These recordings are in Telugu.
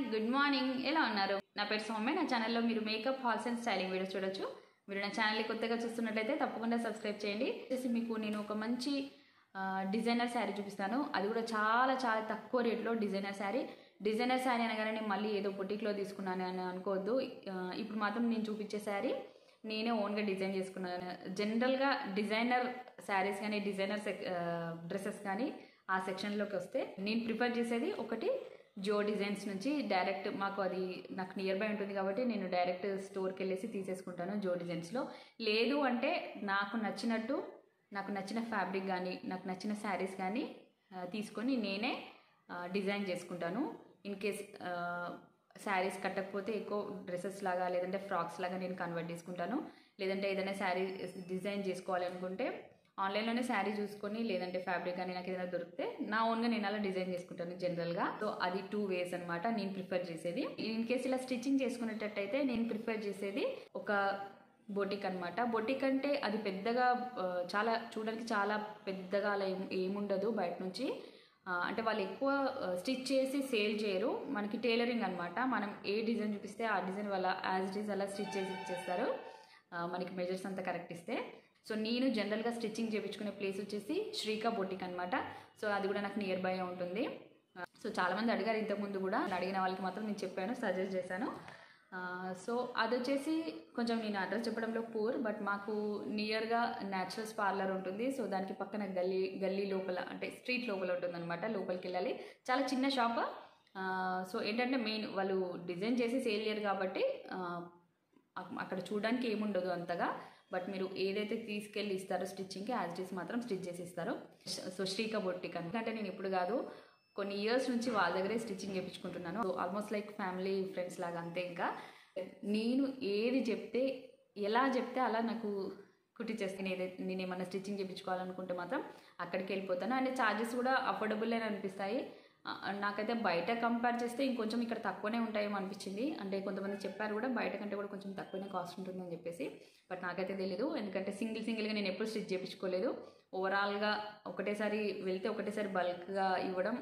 గుడ్ మార్నింగ్ ఎలా ఉన్నారు నా పేరు సౌమ్య నా ఛానల్లో మీరు makeup hauls and styling videos చూడొచ్చు మీరు నా ఛానల్ని కొత్తగా చూస్తున్నట్లయితే తప్పకుండా సబ్స్క్రైబ్ చేయండి వచ్చేసి మీకు నేను ఒక మంచి ఆ, డిజైనర్ శారీ చూపిస్తాను అది కూడా చాలా చాలా తక్కువ రేట్లో డిజైనర్ శారీ డిజైనర్ శారీ అనగానే నేను మళ్ళీ ఏదో బొటిక్లో తీసుకున్నాను అని అనుకోవద్దు ఆ, ఇప్పుడు మాత్రం నేను చూపించే శారీ నేనే ఓన్గా డిజైన్ చేసుకున్నాను జనరల్గా డిజైనర్ శారీస్ కానీ డిజైనర్ సెక్ డ్రెస్సెస్ కానీ ఆ సెక్షన్లోకి వస్తే నేను ప్రిఫర్ చేసేది ఒకటి జో డిజైన్స్ నుంచి డైరెక్ట్ మాకు అది నాకు నియర్ బై ఉంటుంది కాబట్టి నేను డైరెక్ట్ స్టోర్కి వెళ్ళేసి తీసేసుకుంటాను జో డిజైన్స్లో లేదు అంటే నాకు నచ్చినట్టు నాకు నచ్చిన ఫ్యాబ్రిక్ కానీ నాకు నచ్చిన శారీస్ కానీ ఆ, తీసుకొని నేనే ఆ, డిజైన్ చేసుకుంటాను ఇన్ కేస్ శారీస్ కట్టకపోతే ఎక్కువ డ్రెస్సెస్ లాగా లేదంటే ఫ్రాక్స్ లాగా నేను కన్వర్ట్ చేసుకుంటాను లేదంటే ఏదైనా శారీ డిజైన్ చేసుకోవాలి అనుకుంటే ఆన్లైన్లోనే శారీ చూసుకొని లేదంటే ఫ్యాబ్రిక్ కానీ నాకు ఏదైనా దొరికితే నా ఓన్గా నేను అలా డిజైన్ చేసుకుంటాను జనరల్గా సో అది టూ వేస్ అనమాట నేను ప్రిఫర్ చేసేది ఇన్ కేస్ ఇలా స్టిచ్చింగ్ చేసుకునేటట్టయితే నేను ప్రిఫర్ చేసేది ఒక బొటిక్ అనమాట బొటిక్ అంటే అది పెద్దగా ఆ, చాలా చూడడానికి చాలా పెద్దగా అలా ఏం ఏముండదు బయట నుంచి ఆ, అంటే వాళ్ళు ఎక్కువ స్టిచ్ చేసి సేల్ చేయరు మనకి టైలరింగ్ అనమాట మనం ఏ డిజైన్ చూపిస్తే ఆ డిజైన్ వాళ్ళ యాజ్ ఇట్ ఈస్ అలా స్టిచ్ చేసి ఇచ్చేస్తారు ఆ, మనకి మెజర్స్ అంతా కరెక్ట్ ఇస్తే సో నేను జనరల్గా స్టిచ్చింగ్ చేయించుకునే ప్లేస్ వచ్చేసి శ్రీకా బొటిక్ అనమాట సో అది కూడా నాకు నియర్ బై ఉంటుంది ఆ, సో చాలామంది అడిగారు ఇంతకుముందు కూడా అడిగిన వాళ్ళకి మాత్రం నేను చెప్పాను సజెస్ట్ చేశాను ఆ, సో అది వచ్చేసి కొంచెం నేను అడ్రస్ చెప్పడంలో పూర్ బట్ మాకు నియర్గా న్యాచురల్స్ పార్లర్ ఉంటుంది సో దానికి పక్కన గల్లీ గల్లీ లోపల అంటే స్ట్రీట్ లోపల ఉంటుంది అనమాట లోపలికి వెళ్ళాలి చాలా చిన్న షాప్ ఆ, సో ఏంటంటే మెయిన్ వాళ్ళు డిజైన్ చేసి సేల్ చేయరు కాబట్టి ఆ, అక్- అక్కడ చూడడానికి ఏముండదు అంతగా బట్ మీరు ఏదైతే తీసుకెళ్ళి ఇస్తారో స్టిచ్చింగ్కి యాజ్ ఇట్ ఈస్ మాత్రం స్టిచ్ చేసి ఇస్తారు సో శ్రీకా బొట్టిక్ ఎందుకంటే నేను ఇప్పుడు కాదు కొన్ని ఇయర్స్ నుంచి వాళ్ళ దగ్గరే స్టిచ్చింగ్ చేయించుకుంటున్నాను so almost like family friends లాగా అంతే ఇంకా నేను ఏది చెప్తే ఎలా చెప్తే అలా నాకు కుట్టించేస్తాను ఏదైతే నేను ఏమైనా స్టిచ్చింగ్ చేయించుకోవాలనుకుంటే మాత్రం అక్కడికి వెళ్ళిపోతాను అండ్ ఛార్జెస్ కూడా అఫోర్డబుల్ అని అనిపిస్తాయి ఆ, నాకైతే బయట కంపేర్ చేస్తే ఇంకొంచెం ఇక్కడ తక్కువనే ఉంటాయేమో అనిపించింది అంటే కొంతమంది చెప్పారు కూడా బయట కంటే కూడా కొంచెం తక్కువనే కాస్ట్ ఉంటుందని చెప్పేసి బట్ నాకైతే తెలియదు ఎందుకంటే సింగిల్ సింగిల్గా నేను ఎప్పుడు స్టిచ్ చేయించుకోలేదు ఓవరాల్గా ఒకటేసారి వెళ్తే ఒకటేసారి బల్క్గా ఇవ్వడం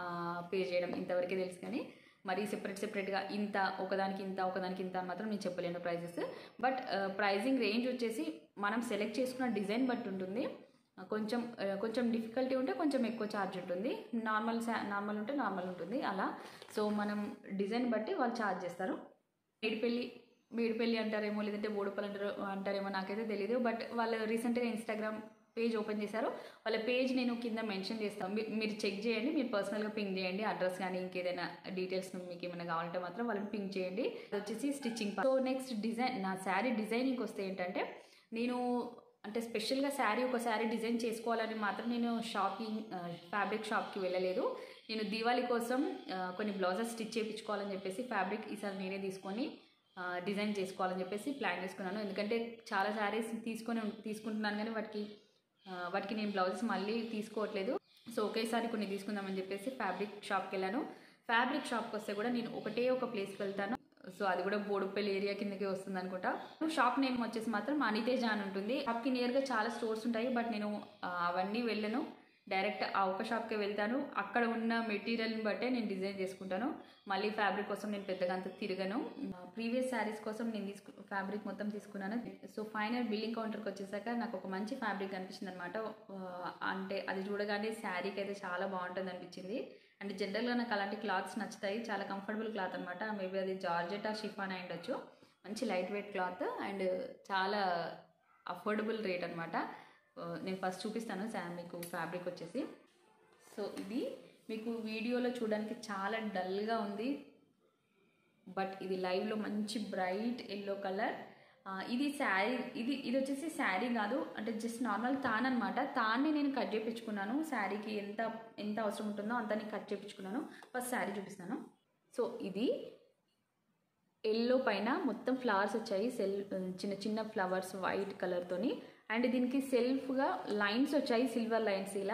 పే చేయడం ఇంతవరకే తెలుసు కానీ మరి సెపరేట్ సెపరేట్గా ఇంత ఒకదానికి ఇంత ఒకదానికి ఇంత అని మాత్రం నేను చెప్పలేను ప్రైజెస్ బట్ ప్రైజింగ్ రేంజ్ వచ్చేసి మనం సెలెక్ట్ చేసుకున్న డిజైన్ బట్టి ఉంటుంది ఆ, కొంచెం ఆ, కొంచెం డిఫికల్టీ ఉంటే కొంచెం ఎక్కువ ఛార్జ్ ఉంటుంది నార్మల్ నార్మల్ ఉంటే నార్మల్ ఉంటుంది అలా సో మనం డిజైన్ బట్టి వాళ్ళు ఛార్జ్ చేస్తారు మేడిపల్లి మేడిపల్లి అంటారేమో లేదంటే బోడుపల్లి అంటారు అంటారేమో నాకైతే తెలియదు బట్ వాళ్ళు రీసెంట్గా ఇన్స్టాగ్రామ్ పేజ్ ఓపెన్ చేశారు వాళ్ళ పేజ్ నేను కింద మెన్షన్ చేస్తాను మీ- మీరు చెక్ చేయండి మీరు పర్సనల్గా పింక్ చేయండి అడ్రస్ కానీ ఇంకేదైనా డీటెయిల్స్ మీకు ఏమైనా కావాలంటే మాత్రం వాళ్ళని పింక్ చేయండి అది వచ్చేసి స్టిచ్చింగ్ సో నెక్స్ట్ డిజైన్ నా శారీ డిజైనింగ్ వస్తే ఏంటంటే నేను అంటే స్పెషల్గా శారీ ఒక శారీ డిజైన్ చేసుకోవాలని మాత్రం నేను షాపింగ్ ఫ్యాబ్రిక్ షాప్కి వెళ్ళలేదు నేను దీవాళి కోసం ఆ, కొన్ని బ్లౌజెస్ స్టిచ్ చేయించుకోవాలని చెప్పేసి ఫ్యాబ్రిక్ ఈసారి నేనే తీసుకొని ఆ, డిజైన్ చేసుకోవాలని చెప్పేసి ప్లాన్ చేసుకున్నాను ఎందుకంటే చాలా శారీస్ తీసుకొని ఉం- తీసుకుంటున్నాను కానీ వాటికి ఆ, వాటికి నేను బ్లౌజెస్ మళ్ళీ తీసుకోవట్లేదు సో ఒకేసారి కొన్ని తీసుకుందామని చెప్పేసి ఫ్యాబ్రిక్ షాప్కి వెళ్ళాను ఫ్యాబ్రిక్ షాప్కి వస్తే కూడా నేను ఒకటే ఒక ప్లేస్కి వెళ్తాను సో అది కూడా బోడుపల్లి ఏరియా కిందకి వస్తుంది అనుకుంటా షాప్ నేమ్ వచ్చేసి మాత్రం అనితేజ అని ఉంటుంది షాప్కి నియర్గా చాలా స్టోర్స్ ఉంటాయి బట్ నేను ఆ, అవన్నీ వెళ్ళను డైరెక్ట్ ఆ ఒక షాప్కి వెళ్తాను అక్కడ ఉన్న మెటీరియల్ని బట్టే నేను డిజైన్ చేసుకుంటాను మళ్ళీ ఫ్యాబ్రిక్ కోసం నేను పెద్దగా అంత తిరగను ప్రీవియస్ శారీస్ కోసం నేను తీసుకు ఫ్యాబ్రిక్ మొత్తం తీసుకున్నాను సో ఫైనల్ బిల్లింగ్ కౌంటర్కి వచ్చేసాక నాకు ఒక మంచి ఫ్యాబ్రిక్ అనిపించింది అనమాట అంటే అది చూడగానే శారీకి అయితే చాలా బాగుంటుంది అనిపించింది అండ్ జనరల్గా నాకు అలాంటి క్లాత్స్ నచ్చుతాయి చాలా కంఫర్టబుల్ క్లాత్ అనమాట మేబీ అది జార్జెట్ ఆ షిఫాన్ అయి ఉండొచ్చు మంచి లైట్ వెయిట్ క్లాత్ అండ్ చాలా అఫోర్డబుల్ రేట్ అనమాట నేను ఫస్ట్ చూపిస్తాను శామ్ మీకు ఫ్యాబ్రిక్ వచ్చేసి సో ఇది మీకు వీడియోలో చూడడానికి చాలా డల్గా ఉంది బట్ ఇది లైవ్లో మంచి బ్రైట్ ఎల్లో కలర్ ఇది శారీ ఇది ఇది వచ్చేసి శారీ కాదు అంటే జస్ట్ నార్మల్ తాన్ అనమాట తాన్ని నేను కట్ చేయించుకున్నాను శారీకి ఎంత ఎంత అవసరం ఉంటుందో అంత నేను కట్ చేయించుకున్నాను ఫస్ట్ శారీ చూపిస్తాను సో ఇది ఎల్లో పైన మొత్తం ఫ్లవర్స్ వచ్చాయి సెల్ చిన్న చిన్న ఫ్లవర్స్ వైట్ కలర్తోని అండ్ దీనికి సెల్ఫ్గా లైన్స్ వచ్చాయి సిల్వర్ లైన్స్ ఇలా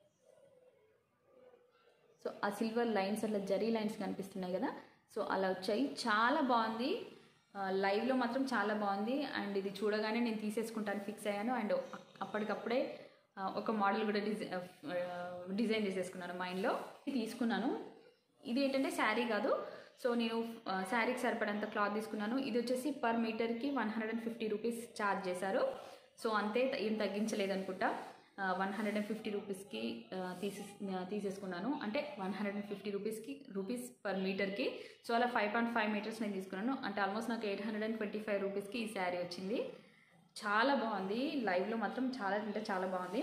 సో ఆ సిల్వర్ లైన్స్ అట్లా జరీ లైన్స్ కనిపిస్తున్నాయి కదా సో అలా వచ్చాయి చాలా బాగుంది ఆ, లైవ్లో మాత్రం చాలా బాగుంది అండ్ ఇది చూడగానే నేను తీసేసుకుంటాను ఫిక్స్ అయ్యాను అండ్ అప్పటికప్పుడే ఆ, ఒక మోడల్ కూడా డిజై డిజైన్ చేసేసుకున్నాను మైండ్లో తీసుకున్నాను ఇది ఏంటంటే శారీ కాదు సో నేను ఆ, శారీకి సరిపడంత క్లాత్ తీసుకున్నాను ఇది వచ్చేసి పర్ మీటర్కి one hundred and fifty rupees charge చేశారు సో అంతే ఏం తగ్గించలేదు అనుకుంటా వన్ హండ్రెడ్ అండ్ ఫిఫ్టీ రూపీస్కి తీసే తీసేసుకున్నాను అంటే వన్ హండ్రెడ్ అండ్ ఫిఫ్టీ రూపీస్కి రూపీస్ పర్ మీటర్కి సో అలా ఫైవ్ పాయింట్ ఫైవ్ మీటర్స్ నేను తీసుకున్నాను అంటే ఆల్మోస్ట్ నాకు eight hundred and twenty five రూపీస్కి ఈ శారీ వచ్చింది చాలా బాగుంది లైవ్లో మాత్రం చాలా అంటే చాలా బాగుంది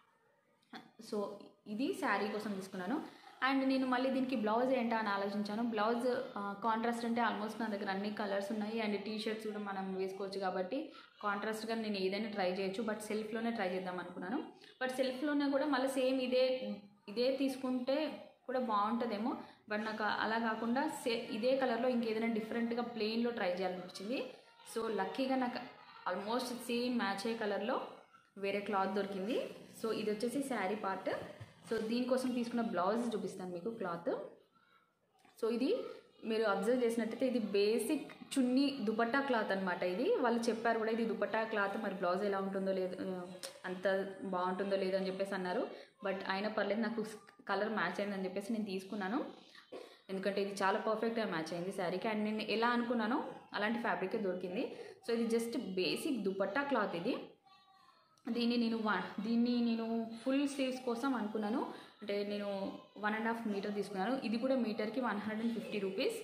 సో ఇది శారీ కోసం తీసుకున్నాను అండ్ నేను మళ్ళీ దీనికి బ్లౌజ్ ఏంటా అని ఆలోచించాను బ్లౌజ్ కాంట్రాస్ట్ అంటే ఆల్మోస్ట్ నా దగ్గర అన్ని కలర్స్ ఉన్నాయి అండ్ టీ షర్ట్స్ కూడా మనం వేసుకోవచ్చు కాబట్టి కాంట్రాస్ట్గా నేను ఏదైనా ట్రై చేయొచ్చు బట్ సెల్ఫ్లోనే ట్రై చేద్దాం అనుకున్నాను బట్ సెల్ఫ్లోనే కూడా మళ్ళీ సేమ్ ఇదే ఇదే తీసుకుంటే కూడా బాగుంటుందేమో బట్ నాకు అలా కాకుండా సే ఇదే కలర్లో ఇంకేదైనా డిఫరెంట్గా ప్లెయిన్లో ట్రై చేయాలనిపించింది సో లక్కీగా నాకు ఆల్మోస్ట్ సేమ్ మ్యాచ్ అయ్యే కలర్లో వేరే క్లాత్ దొరికింది సో ఇది వచ్చేసి శారీ పార్ట్ సో దీనికోసం తీసుకున్న బ్లౌజ్ చూపిస్తాను మీకు క్లాత్ సో ఇది మీరు అబ్జర్వ్ చేసినట్టయితే ఇది బేసిక్ చున్నీ దుపట్టా క్లాత్ అనమాట ఇది వాళ్ళు చెప్పారు కూడా ఇది దుపట్టా క్లాత్ మరి బ్లౌజ్ ఎలా ఉంటుందో లేదు ఆ, అంత బాగుంటుందో లేదో అని చెప్పేసి అన్నారు బట్ అయినా పర్లేదు నాకు కలర్ మ్యాచ్ అయిందని చెప్పేసి నేను తీసుకున్నాను ఎందుకంటే ఇది చాలా పర్ఫెక్ట్గా మ్యాచ్ అయింది శారీకి అండ్ నేను ఎలా అనుకున్నానో అలాంటి ఫ్యాబ్రికే దొరికింది సో ఇది జస్ట్ బేసిక్ దుపట్టా క్లాత్ ఇది దీన్ని నేను వన్ దీన్ని నేను ఫుల్ స్లీవ్స్ కోసం అనుకున్నాను అంటే నేను వన్ అండ్ హాఫ్ మీటర్ తీసుకున్నాను ఇది కూడా మీటర్కి one hundred and fifty rupees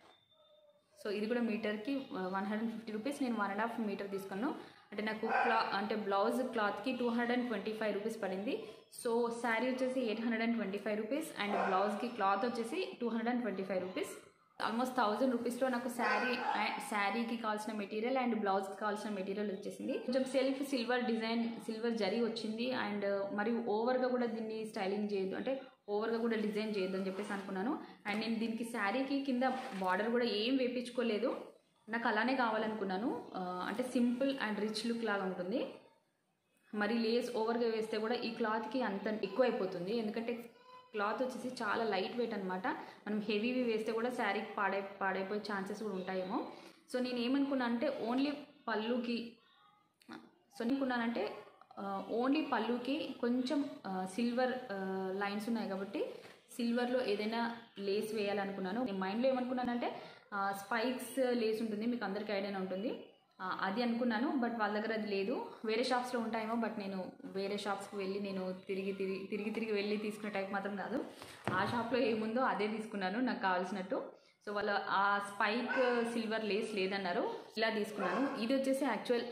so ఇది కూడా మీటర్కి one hundred and fifty rupees నేను వన్ అండ్ హాఫ్ మీటర్ తీసుకున్నాను అంటే నాకు క్లా అంటే బ్లౌజ్ క్లాత్కి two hundred and twenty five rupees పడింది సో శారీ వచ్చేసి eight hundred and twenty five rupees and బ్లౌజ్కి క్లాత్ వచ్చేసి two hundred and twenty five rupees almost thousand రూపీస్లో నాకు శారీ శారీకి కావాల్సిన మెటీరియల్ అండ్ బ్లౌజ్కి కావాల్సిన మెటీరియల్ వచ్చేసింది కొంచెం self silver design silver zari వచ్చింది అండ్ మరియు ఓవర్గా కూడా దీన్ని స్టైలింగ్ చేయొద్దు అంటే ఓవర్గా కూడా డిజైన్ చేయొద్దు అని చెప్పేసి అనుకున్నాను అండ్ నేను దీనికి శారీకి కింద బార్డర్ కూడా ఏం వేపించుకోలేదు నాకు అలానే కావాలనుకున్నాను ఆ, అంటే సింపుల్ అండ్ రిచ్ లుక్ లాగా ఉంటుంది మరి లేస్ ఓవర్గా వేస్తే కూడా ఈ క్లాత్కి అంత ఎక్కువ అయిపోతుంది ఎందుకంటే క్లాత్ వచ్చేసి చాలా లైట్ వెయిట్ అనమాట మనం హెవీవి వేస్తే కూడా శారీకి పాడై పాడైపోయే ఛాన్సెస్ కూడా ఉంటాయేమో సో నేను ఏమనుకున్నా అంటే ఓన్లీ పళ్ళుకి సో నేను అనుకున్నానంటే ఓన్లీ పళ్ళుకి కొంచెం సిల్వర్ లైన్స్ ఉన్నాయి కాబట్టి సిల్వర్లో ఏదైనా లేస్ వేయాలనుకున్నాను నేను మైండ్లో ఏమనుకున్నానంటే స్పైక్స్ లేస్ ఉంటుంది మీకు అందరికీ ఐడియా ఉంటుంది ఆ, అది అనుకున్నాను బట్ వాళ్ళ దగ్గర అది లేదు వేరే షాప్స్లో ఉంటాయేమో బట్ నేను వేరే షాప్స్కి వెళ్ళి నేను తిరిగి తిరిగి తిరిగి తిరిగి వెళ్ళి తీసుకునే టైప్ మాత్రం కాదు ఆ షాప్లో ఏముందో అదే తీసుకున్నాను నాకు కావాల్సినట్టు సో వాళ్ళ ఆ స్పైక్ సిల్వర్ లేస్ లేదన్నారు ఇలా తీసుకున్నాను ఇది వచ్చేసి యాక్చువల్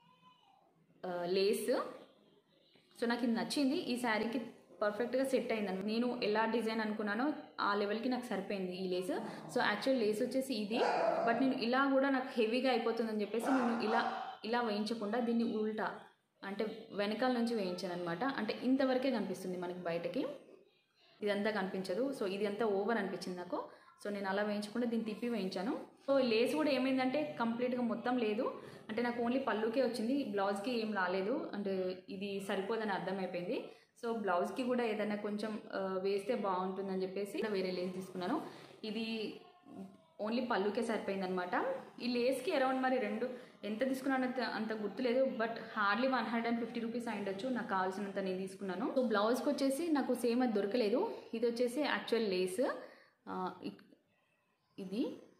లేస్ సో నాకు ఇది nచ్చింది ఈ శారీకి పర్ఫెక్ట్గా సెట్ అయింది నేను ఎలా డిజైన్ అనుకున్నానో ఆ లెవెల్కి నాకు సరిపోయింది ఈ లేస్ సో యాక్చువల్ లేస్ వచ్చేసి ఇది బట్ నేను ఇలా కూడా నాకు హెవీగా అయిపోతుందని చెప్పేసి నేను ఇలా ఇలా వేయించకుండా దీన్ని ఉల్టా అంటే వెనకాల నుంచి వేయించాను అనమాట అంటే ఇంతవరకే కనిపిస్తుంది మనకి బయటకి ఇదంతా కనిపించదు సో ఇది అంతా ఓవర్ అనిపించింది నాకు సో నేను అలా వేయించకుండా దీన్ని తిప్పి వేయించాను సో లేస్ కూడా ఏమైందంటే కంప్లీట్గా మొత్తం లేదు అంటే నాకు ఓన్లీ పళ్ళుకే వచ్చింది బ్లౌజ్కి ఏం రాలేదు అంటే ఇది సరిపోదని అర్థమైపోయింది సో బ్లౌజ్కి కూడా ఏదైనా కొంచెం ఆ, వేస్తే బాగుంటుందని చెప్పేసి వేరే లేస్ తీసుకున్నాను ఇది ఓన్లీ పళ్ళుకే సరిపోయింది అనమాట ఈ లేస్కి అరౌండ్ మరి రెండు ఎంత తీసుకున్నానో అంత- అంత గుర్తులేదు but hardly one hundred and fifty rupees అయిండొచ్చు నాకు కావాల్సినంత నేను తీసుకున్నాను సో బ్లౌజ్కి వచ్చేసి నాకు సేమ్ అది దొరకలేదు ఇది వచ్చేసి యాక్చువల్ లేస్ ఆ, ఇక్- ఇది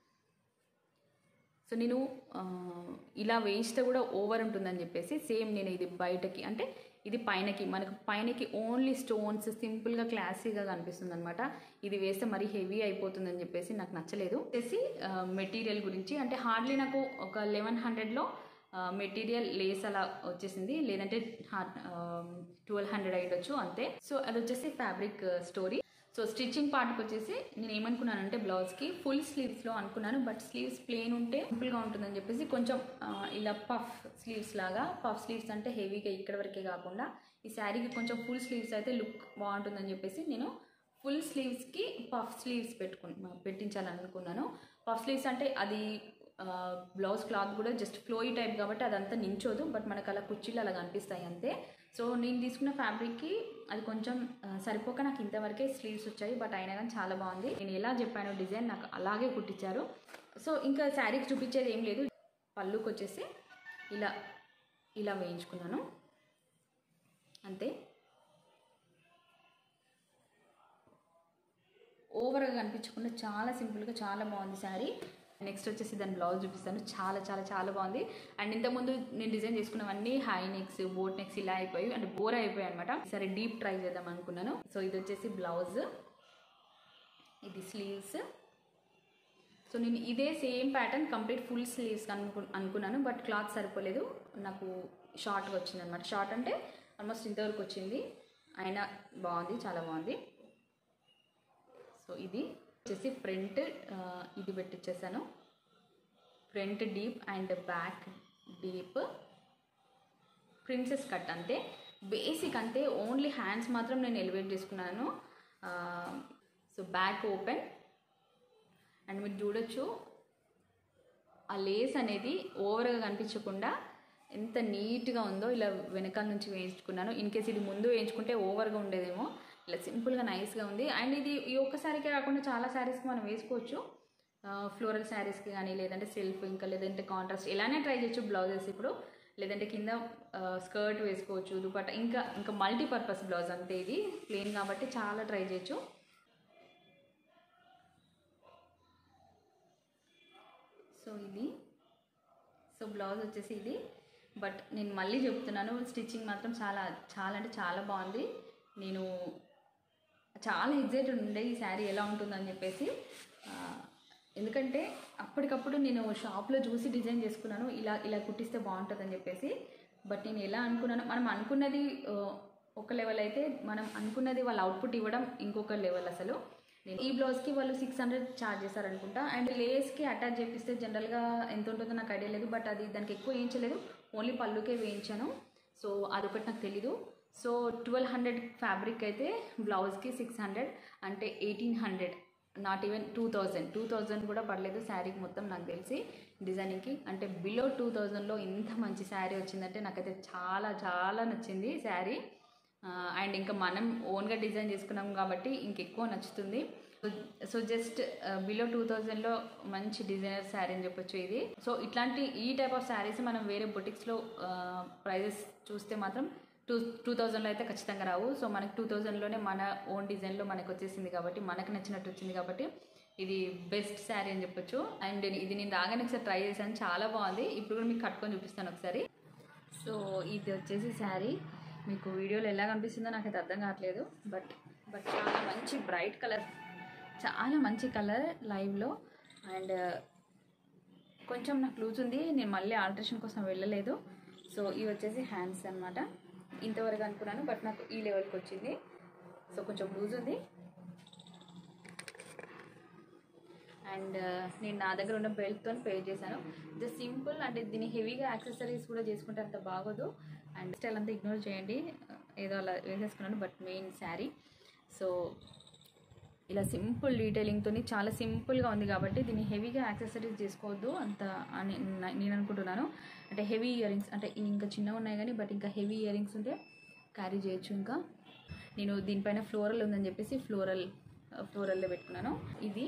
సో నేను ఆ, ఇలా వేయిస్తే కూడా ఓవర్ ఉంటుందని చెప్పేసి సేమ్ నేను ఇది బయటకి అంటే ఇది పైనకి మనకు పైనకి ఓన్లీ స్టోన్స్ సింపుల్గా క్లాసీగా కనిపిస్తుంది అనమాట ఇది వేస్తే మరీ హెవీ అయిపోతుందని చెప్పేసి నాకు నచ్చలేదు వచ్చేసి మెటీరియల్ గురించి అంటే హార్డ్లీ నాకు ఒక లెవెన్ హండ్రెడ్లో మెటీరియల్ లేస్ అలా వచ్చేసింది లేదంటే ట్వెల్వ్ హండ్రెడ్ అయ్యొచ్చు అంతే సో అది వచ్చేసి ఫ్యాబ్రిక్ స్టోరీ సో స్టిచ్చింగ్ పార్ట్కి వచ్చేసి నేను ఏమనుకున్నానంటే బ్లౌజ్కి ఫుల్ స్లీవ్స్లో అనుకున్నాను బట్ స్లీవ్స్ ప్లెయిన్ ఉంటే సింపుల్గా ఉంటుందని చెప్పేసి కొంచెం ఆ, ఇలా పఫ్ స్లీవ్స్ లాగా పఫ్ స్లీవ్స్ అంటే హెవీగా ఇక్కడ వరకే కాకుండా ఈ శారీకి కొంచెం ఫుల్ స్లీవ్స్ అయితే లుక్ బాగుంటుందని చెప్పేసి నేను ఫుల్ స్లీవ్స్కి పఫ్ స్లీవ్స్ పెట్టుకు పెట్టించాలనుకున్నాను పఫ్ స్లీవ్స్ అంటే అది బ్లౌజ్ క్లాత్ కూడా జస్ట్ ఫ్లోయి టైప్ కాబట్టి అదంతా నించోదు బట్ మనకు అలా కుర్చీలు అలా కనిపిస్తాయి అంతే సో నేను తీసుకున్న ఫ్యాబ్రిక్కి అది కొంచెం ఆ, సరిపోక నాకు ఇంతవరకే స్లీవ్స్ వచ్చాయి బట్ అయినా కానీ చాలా బాగుంది నేను ఎలా చెప్పాను డిజైన్ నాకు అలాగే కుట్టించారు సో ఇంకా శారీకి చూపించేది ఏం లేదు పళ్ళుకి వచ్చేసి ఇలా ఇలా వేయించుకున్నాను అంతే ఓవర్గా కనిపించకుండా చాలా సింపుల్గా చాలా బాగుంది శారీ నెక్స్ట్ వచ్చేసి దాని బ్లౌజ్ చూపిస్తాను చాలా చాలా చాలా బాగుంది అండ్ ఇంతకుముందు నేను డిజైన్ చేసుకున్నవన్నీ హై నెక్స్ బోట్ నెక్స్ ఇలా అయిపోయి అంటే బోర్ అయిపోయాయి అనమాట సరే డీప్ ట్రై చేద్దాం అనుకున్నాను సో ఇది వచ్చేసి బ్లౌజ్ ఇది స్లీవ్స్ సో నేను ఇదే same pattern complete full sleeves అనుకు అనుకున్నాను బట్ క్లాత్ సరిపోలేదు నాకు షార్ట్గా వచ్చింది అనమాట షార్ట్ అంటే ఆల్మోస్ట్ ఇంతవరకు వచ్చింది అయినా బాగుంది చాలా బాగుంది సో ఇది వచ్చేసి ఫ్రంట్ ఇది పెట్టించేసాను front deep and back deep princess cut అంతే బేసిక్ అంతే ఓన్లీ హ్యాండ్స్ మాత్రం నేను ఎలివేట్ చేసుకున్నాను సో బ్యాక్ ఓపెన్ అండ్ మీరు చూడొచ్చు ఆ లేస్ అనేది ఓవర్గా కనిపించకుండా ఎంత నీట్గా ఉందో ఇలా వెనకాల నుంచి వేయించుకున్నాను ఇన్ కేస్ ఇది ముందు వేయించుకుంటే ఓవర్గా ఉండేదేమో ఇలా సింపుల్గా నైస్గా ఉంది అండ్ ఇది ఈ ఒక్క శారీకే కాకుండా చాలా శారీస్కి మనం వేసుకోవచ్చు ఫ్లోరల్ శారీస్కి కానీ లేదంటే సెల్ఫ్ ఇంకా లేదంటే కాంట్రాస్ట్ ఇలానే ట్రై చేయొచ్చు బ్లౌజెస్ ఇప్పుడు లేదంటే కింద స్కర్ట్ వేసుకోవచ్చు దుపట్ట ఇంకా ఇంకా మల్టీపర్పస్ బ్లౌజ్ అంతే ఇది ప్లెయిన్ కాబట్టి చాలా ట్రై చేయొచ్చు సో ఇది సో బ్లౌజ్ వచ్చేసి ఇది బట్ నేను మళ్ళీ చెప్తున్నాను స్టిచ్చింగ్ మాత్రం చాలా చాలా అంటే చాలా బాగుంది నేను చాలా ఎగ్జైటెడ్ ఉండే ఈ శారీ ఎలా ఉంటుందని చెప్పేసి ఆ, ఎందుకంటే అప్పటికప్పుడు నేను షాప్లో చూసి డిజైన్ చేసుకున్నాను ఇలా ఇలా కుట్టిస్తే బాగుంటుందని చెప్పేసి బట్ నేను ఎలా అనుకున్నాను మనం అనుకున్నది ఆ, ఒక లెవెల్ అయితే మనం అనుకున్నది వాళ్ళ అవుట్పుట్ ఇవ్వడం ఇంకొక లెవెల్ అసలు నేను ఈ బ్లౌజ్కి వాళ్ళు సిక్స్ హండ్రెడ్ ఛార్జ్ చేశారు అనుకుంటా అండ్ లేస్కి అటాచ్ చేపిస్తే జనరల్గా ఎంత ఉంటుందో నాకు ఐడియా లేదు బట్ అది దానికి ఎక్కువ వేయించలేదు ఓన్లీ పళ్ళుకే వేయించాను సో అదొకటి నాకు తెలీదు సో ట్వెల్వ్ హండ్రెడ్ ఫ్యాబ్రిక్ అయితే బ్లౌజ్కి సిక్స్ హండ్రెడ్ అంటే eighteen hundred not even two thousand two thousand కూడా పడలేదు శారీకి మొత్తం నాకు తెలిసి డిజైనింగ్కి అంటే బిలో టూ థౌజండ్లో ఇంత మంచి శారీ వచ్చిందంటే నాకైతే చాలా చాలా నచ్చింది శారీ అండ్ ఇంకా మనం ఓన్గా డిజైన్ చేసుకున్నాం కాబట్టి ఇంకెక్కువ నచ్చుతుంది సో జస్ట్ బిలో టూ థౌజండ్లో మంచి డిజైనర్ శారీ అని చెప్పొచ్చు ఇది సో ఇట్లాంటి ఈ టైప్ ఆఫ్ శారీస్ మనం వేరే బొటిక్స్లో ప్రైజెస్ చూస్తే మాత్రం టూ టూ థౌజండ్లో అయితే ఖచ్చితంగా రావు సో మనకి టూ థౌజండ్లోనే మన ఓన్ డిజైన్లో మనకు వచ్చేసింది కాబట్టి మనకు నచ్చినట్టు వచ్చింది కాబట్టి ఇది బెస్ట్ శారీ అని చెప్పొచ్చు అండ్ ఇది నేను రాగానే ఒకసారి ట్రై చేశాను చాలా బాగుంది ఇప్పుడు కూడా మీకు కట్టుకొని చూపిస్తాను ఒకసారి సో ఇది వచ్చేసి శారీ మీకు వీడియోలో ఎలా కనిపిస్తుందో నాకైతే అర్థం కావట్లేదు బట్ బట్ చాలా మంచి బ్రైట్ కలర్ చాలా మంచి కలర్ లైవ్లో అండ్ కొంచెం నాకు లూజ్ ఉంది నేను మళ్ళీ ఆల్ట్రేషన్ కోసం వెళ్ళలేదు సో ఇవి వచ్చేసి హ్యాండ్స్ అనమాట ఇంతవరకు అనుకున్నాను బట్ నాకు ఈ లెవెల్కి వచ్చింది సో కొంచెం లూజ్ ఉంది అండ్ నేను నా దగ్గర ఉన్న బెల్ట్తో పే చేశాను జస్ట్ సింపుల్ అంటే దీన్ని హెవీగా యాక్సెసరీస్ కూడా చేసుకుంటే అంత బాగోదు అండ్ స్టైల్ అంతా ఇగ్నోర్ చేయండి ఏదో అలా వేసేసుకున్నాను బట్ మెయిన్ శారీ సో ఇలా సింపుల్ డీటెయిలింగ్తో చాలా సింపుల్గా ఉంది కాబట్టి దీన్ని హెవీగా యాక్సెసరీస్ చేసుకోవద్దు అంత అని నా- నేను అనుకుంటున్నాను అంటే హెవీ ఇయర్ రింగ్స్ అంటే ఇంకా చిన్నగా ఉన్నాయి కానీ బట్ ఇంకా హెవీ ఇయర్ రింగ్స్ ఉంటే క్యారీ చేయొచ్చు ఇంకా నేను దీనిపైన ఫ్లోరల్ ఉందని చెప్పేసి ఫ్లోరల్ ఫ్లోరల్లో పెట్టుకున్నాను ఇది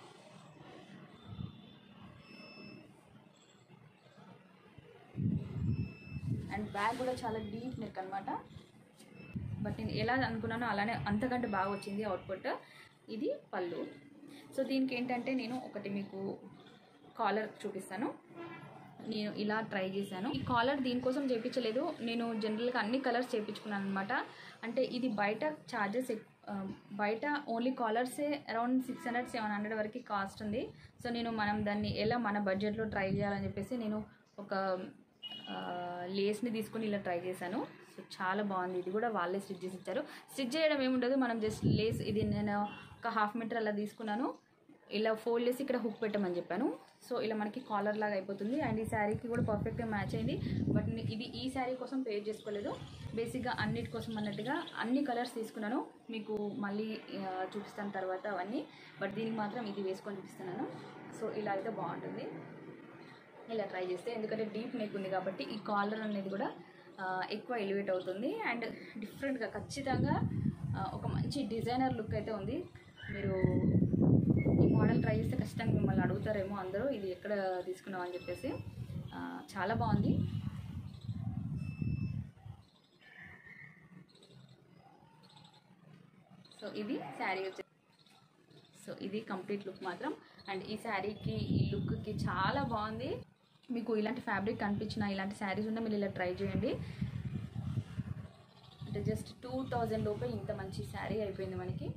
అండ్ బ్యాగ్ కూడా చాలా డీప్ నెక్ అనమాట బట్ నేను ఎలా అనుకున్నానో అలానే అంతకంటే బాగా వచ్చింది అవుట్పుట్ ఇది పళ్ళు సో దీనికి ఏంటంటే నేను ఒకటి మీకు కాలర్ చూపిస్తాను నేను ఇలా ట్రై చేశాను ఈ కాలర్ దీనికోసం చేయించలేదు నేను జనరల్గా అన్ని కలర్స్ చేయించుకున్నాను అనమాట అంటే ఇది బయట ఛార్జెస్ బయట ఓన్లీ కాలర్సే around six hundred seven hundred వరకు కాస్ట్ ఉంది సో నేను మనం దాన్ని ఎలా మన బడ్జెట్లో ట్రై చేయాలని చెప్పేసి నేను ఒక ఆ, లేస్ని తీసుకొని ఇలా ట్రై చేశాను సో చాలా బాగుంది ఇది కూడా వాళ్ళే స్టిచ్ చేసి ఇచ్చారు స్టిచ్ చేయడం ఏముండదు మనం జస్ట్ లేస్ ఇది నేను ఒక హాఫ్ మీటర్ అలా తీసుకున్నాను ఇలా ఫోల్డ్ చేసి ఇక్కడ హుక్ పెట్టమని చెప్పాను సో ఇలా మనకి కాలర్ లాగా అయిపోతుంది అండ్ ఈ శారీకి కూడా పర్ఫెక్ట్గా మ్యాచ్ అయింది బట్ నే- ఇది ఈ శారీ కోసం పే చేసుకోలేదు బేసిక్గా అన్నిటి కోసం అన్నట్టుగా అన్ని కలర్స్ తీసుకున్నాను మీకు మళ్ళీ ఆ, చూపిస్తాను తర్వాత అవన్నీ బట్ దీనికి మాత్రం ఇది వేసుకొని చూపిస్తున్నాను సో ఇలా అయితే బాగుంటుంది ఇలా ట్రై చేస్తే ఎందుకంటే డీప్ నెక్ ఉంది కాబట్టి ఈ కాలర్ అనేది కూడా ఆ, ఎక్కువ ఎలివేట్ అవుతుంది అండ్ డిఫరెంట్గా ఖచ్చితంగా ఆ, ఒక మంచి డిజైనర్ లుక్ అయితే ఉంది మీరు ఈ మోడల్ ట్రై చేస్తే ఖచ్చితంగా మిమ్మల్ని అడుగుతారేమో అందరూ ఇది ఎక్కడ తీసుకున్నావు అని చెప్పేసి ఆ, చాలా బాగుంది సో ఇది శారీ వచ్చే సో ఇది కంప్లీట్ లుక్ మాత్రం అండ్ ఈ శారీకి ఈ లుక్కి చాలా బాగుంది మీకు ఇలాంటి ఫ్యాబ్రిక్ కనిపించిన ఇలాంటి శారీస్ ఉన్న మీరు ఇలా ట్రై చేయండి అంటే జస్ట్ టూ థౌజండ్ లోపే ఇంత మంచి శారీ అయిపోయింది మనకి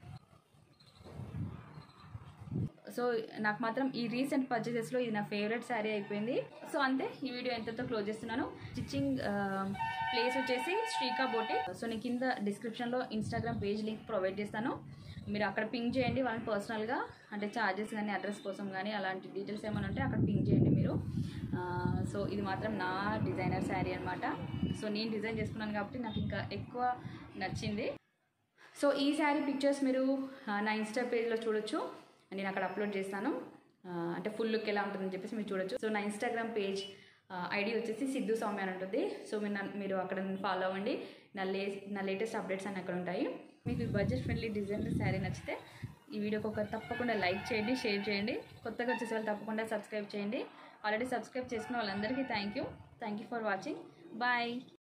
సో నాకు మాత్రం ఈ రీసెంట్ పర్చేసెస్లో ఇది నా ఫేవరెట్ శారీ అయిపోయింది సో అంతే ఈ వీడియో ఎంతతో క్లోజ్ చేస్తున్నాను స్టిచ్చింగ్ ప్లేస్ వచ్చేసి శ్రీకా బోటే సో నేను కింద డిస్క్రిప్షన్లో ఇన్స్టాగ్రామ్ పేజ్ లింక్ ప్రొవైడ్ చేస్తాను మీరు అక్కడ పింక్ చేయండి వాళ్ళని పర్సనల్గా అంటే ఛార్జెస్ కానీ అడ్రస్ కోసం కానీ అలాంటి డీటెయిల్స్ ఏమైనా ఉంటే అక్కడ పింక్ చేయండి మీరు సో ఇది మాత్రం నా డిజైనర్ శారీ అనమాట సో నేను డిజైన్ చేసుకున్నాను కాబట్టి నాకు ఇంకా ఎక్కువ నచ్చింది సో ఈ శారీ పిక్చర్స్ మీరు ఆ, నా ఇన్స్టా పేజ్లో చూడొచ్చు నేను అక్కడ అప్లోడ్ చేస్తాను ఆ, అంటే ఫుల్ లుక్ ఎలా ఉంటుందని చెప్పేసి మీరు చూడొచ్చు సో నా ఇన్స్టాగ్రామ్ పేజ్ ఐడి వచ్చేసి సిద్ధు సౌమ్య అని ఉంటుంది సో మీరు నన్ను- మీరు అక్కడ ఫాలో అవ్వండి నా లే నా లేటెస్ట్ అప్డేట్స్ అన్నీ అక్కడ ఉంటాయి మీకు బడ్జెట్ ఫ్రెండ్లీ డిజైనర్ శారీ నచ్చితే ఈ వీడియోకి ఒక తప్పకుండా లైక్ చేయండి షేర్ చేయండి కొత్తగా వచ్చేసి వాళ్ళు తప్పకుండా సబ్స్క్రైబ్ చేయండి ఆల్రెడీ సబ్స్క్రైబ్ చేసుకున్న వాళ్ళందరికీ thank you thank you for watching bye